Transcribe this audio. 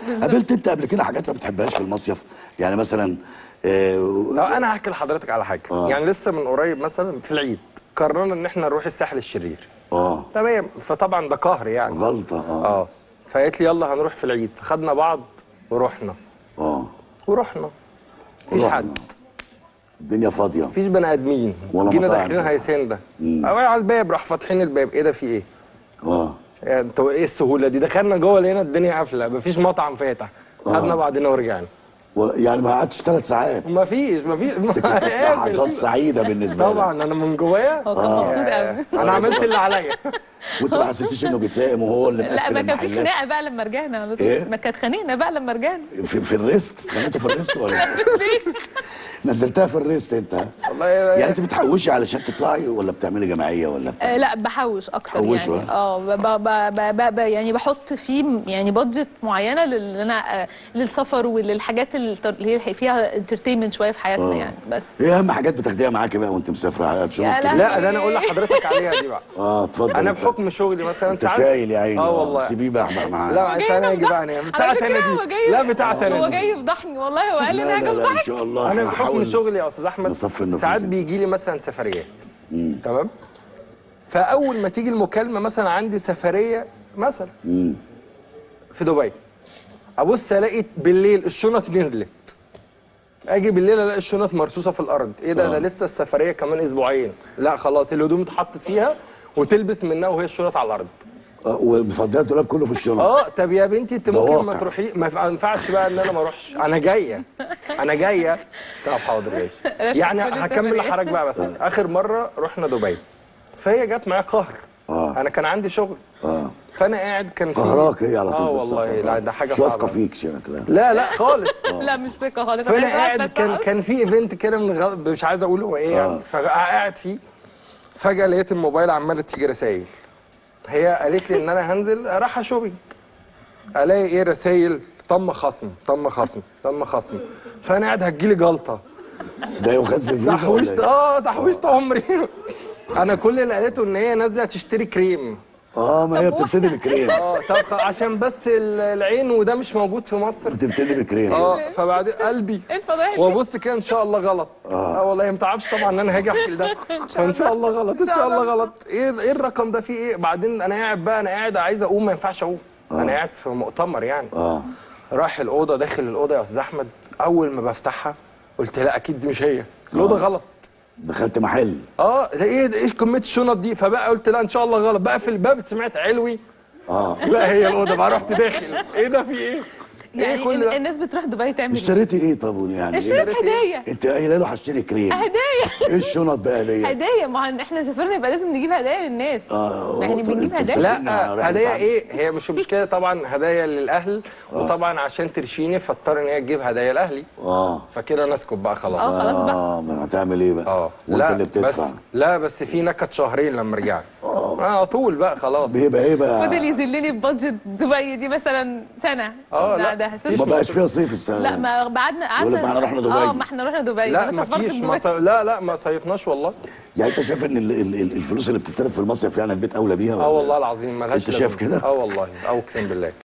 بالظبط. قابلت انت قبل كده حاجات ما بتحبهاش في المصيف يعني مثلا آه اه انا هحكي لحضرتك على حاجه آه. يعني لسه من قريب مثلا في العيد قررنا ان احنا نروح الساحل الشرير اه تمام فطبعا ده قهر يعني غلطه اه اه فقالت لي يلا هنروح في العيد فخدنا بعض ورحنا اه ورحنا مفيش ورحنا. حد الدنيا فاضيه مفيش بني ادمين ولا جينا مطاعم داخلين فاتحة. هيسنده او على الباب راح فاتحين الباب ايه ده في ايه؟ اه يعني انتوا ايه السهوله دي دخلنا جوه لقينا الدنيا قافله مفيش مطعم فاتح خدنا بعضنا ورجعنا و- يعني ما قعدتش ثلاث ساعات مفيش مفيش كانت لحظات قافل. سعيده بالنسبه لك طبعا انا من جوايا هو كان مبسوط قوي انا عملت اللي عليا وانت ما حسيتيش انه بيتلائم وهو اللي لا مقفل ما كان في المحلات خناقه بقى لما رجعنا على طول إيه؟ ما كانت خانقنا بقى لما رجعنا في, في الريست اتخانقتوا في الريست ولا نزلتها في الريست انت ها؟ والله يعني انت بتحوشي علشان تطلعي ولا بتعملي جمعيه ولا بتاع آه لا بحوش اكتر تحوشوا، يعني ها؟ اه ب- ب- ب- ب- ب- يعني بحط فيه م- يعني بادجت معينه لل انا آه، للسفر وللحاجات الت- اللي هي فيها انترتينمنت شويه في حياتنا آه. يعني بس ايه اهم حاجات بتاخديها معاكي بقى وانت مسافره شنط يا كده؟ لهوي. لا ده انا اقول لحضرتك عليها دي بقى اه اتفضل انا انت. بحكم شغلي مثلا انت شايل يا عيني اه والله سيبيه بقى بقى معاك لا عشان اجي بقى انا بتاعت انا هو دي جاي لا بتاعت هو انا دي جاي يفضحني والله هو قال لي لا انا لا هاجي لا ان افضحك شاء الله انا احنا بحكم هنحاول شغلي يا استاذ احمد نصفي النفوس ساعات انت. بيجي لي مثلا سفريات تمام فاول ما تيجي المكالمه مثلا عندي سفريه مثلا مم. في دبي ابص الاقي بالليل الشنط نزلت اجي بالليل الاقي الشنط مرصوصه في الارض ايه ده آه. ده لسه السفريه كمان اسبوعين لا خلاص الهدوم اتحطت فيها وتلبس منها وهي الشنط على الارض آه، ومفضيه الدولاب كله في الشنط اه طب يا بنتي انت ده ممكن ما واقع. تروحي ما ينفعش بقى ان انا ما اروحش انا جايه انا جايه طب حاضر ماشي رشد يعني كل هكمل سفرية. لحضرتك بقى مثلا اخر مره رحنا دبي فهي جت معايا قهر آه. انا كان عندي شغل اه فانا قاعد كان في قهراك هي على طول اه في والله السفر لا ده حاجه مش واثقه صعبه فيك شكلها لا لا خالص لا مش ثقه خالص فانا عايزة أقعد قاعد بس كان أقعد. كان في ايفنت كده من غ... مش عايز اقول هو ايه آه. يعني فقاعد فيه فجاه لقيت الموبايل عماله تيجي رسايل هي قالت لي ان انا هنزل رايحه شوبينج الاقي ايه رسايل تم خصم تم خصم تم خصم فانا قاعد هتجيلي جلطه ده يوم خدت الفيزا تحويشت ولا إيه؟ اه تحويشت عمري انا كل اللي قالته ان هي نازله تشتري كريم اه ما هي طب بتبتدي بكريم اه طب خ- عشان بس ال- العين وده مش موجود في مصر بتبتدي بكريم اه فبعدين قلبي ايه الفضايح دي؟ وابص كده ان شاء الله غلط اه والله هي ما تعرفش طبعا ان انا هاجي احكي ده فان شاء الله غلط ان شاء الله غلط ايه ايه الرقم ده فيه ايه بعدين انا قاعد بقى انا قاعد عايز اقوم ما ينفعش اقوم انا قاعد في مؤتمر يعني اه رايح الاوضه داخل الاوضه يا استاذ احمد اول ما بفتحها قلت لا اكيد دي مش هي الاوضه غلط دخلت محل اه ده ايه ده ايه كميه الشنط دي فبقى قلت لا ان شاء الله غلط بقى في الباب سمعت علوي اه لا هي الاوضه بقى رحت داخل ايه ده في ايه يعني ايه كل ال- ده الناس بتروح دبي تعمل ايه؟ اشتريتي ايه طب يعني اشتريت إيه؟ هديه انت قايله له هشتري كريم هديه ايه الشنط بقى دي هديه ما هو احنا سافرنا يبقى لازم نجيب هدايا للناس آه، يعني طب بنجيب انت هدايا مسافرين على لا رحلة هدايا عمل. ايه هي مش مشكله طبعا هدايا للاهل وطبعا عشان ترشيني فاضطر ان هي تجيب هدايا لاهلي اه فكده نسكت بقى خلاص اه خلاص بقى اه ما هتعمل ايه بقى اه وانت لا اللي بس بتدفع لا بس في نكت شهرين لما رجعت اه على طول بقى خلاص بيبقى ايه بقى فضل يذلني ببادجت دبي دي مثلا سنه اه، ده- لا، ده مفيش ما ست- بقاش فيها صيف السنه لا دي. ما بعدنا يقول لك قعدنا ما احنا رحنا دبي. اه ما احنا رحنا دبي لا انا سافرت مفيش دبي مصر لا لا ما صيفناش والله يعني انت شايف ان ال- ال- ال- الفلوس اللي بتتصرف في المصيف يعني البيت اولى بيها اه ولا؟ والله العظيم ملهاش انت شايف لازمة. كده؟ اه والله اه اقسم بالله